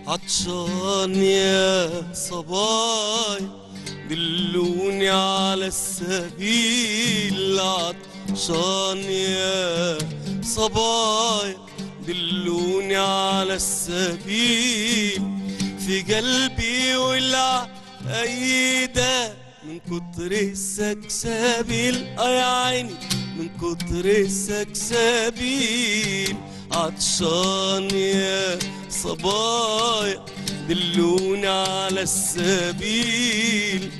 عطشان يا صبايا دلوني على السبيل عطشان يا صبايا دلوني على السبيل في قلبي ولع أيده من كتر السكسبيل آه يا عيني من كتر السكسبيل عطشان يا صبايا دلوني على السبيل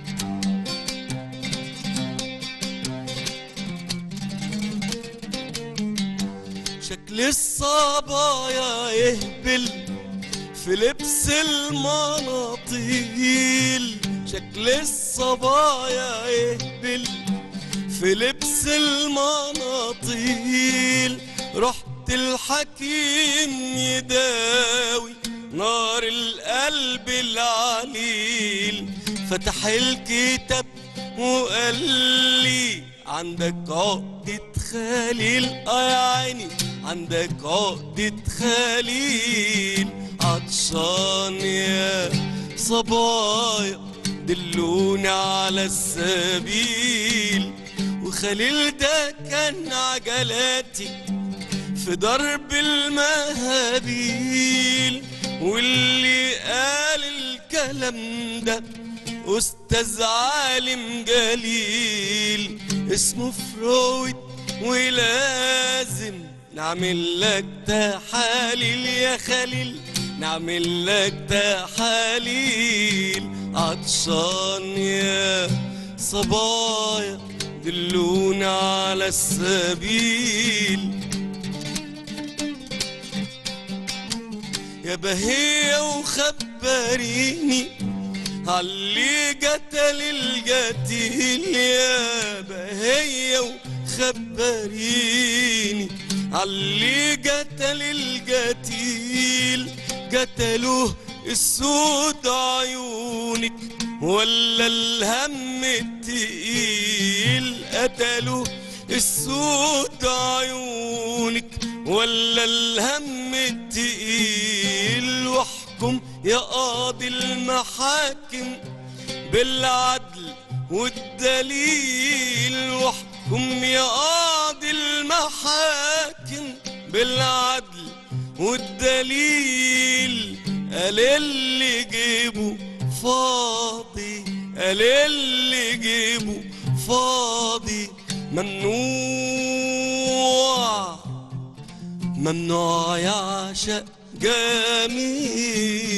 شكل الصبايا يهبل في لبس المناطيل شكل الصبايا يهبل في لبس المناطيل رحت الحكيم يداوي نار القلب العليل فتح الكتاب وقال لي عندك عقدة خليل اه يا عيني عندك عقدة خليل عطشان يا صبايا دلوني على السبيل وخليل ده كان عجلاتي في درب المهابيل واللي قال الكلام ده أستاذ عالم جليل اسمه فرويد ولازم نعمل لك تحاليل يا خليل نعمل لك تحاليل عطشان يا صبايا دلونا على السبيل يا بهية وخبريني علي قتل القتيل يا بهية وخبريني علي قتل القتيل قتلوه السود عيونك ولا الهم التقيل قتلوه السود عيونك ولا الهم التقيل واحكم يا قاضي المحاكم بالعدل والدليل واحكم يا قاضي المحاكم بالعدل والدليل قال اللي جيبه فاضي قال اللي جيبه فاضي ممنوع ممنوع يعشق جميل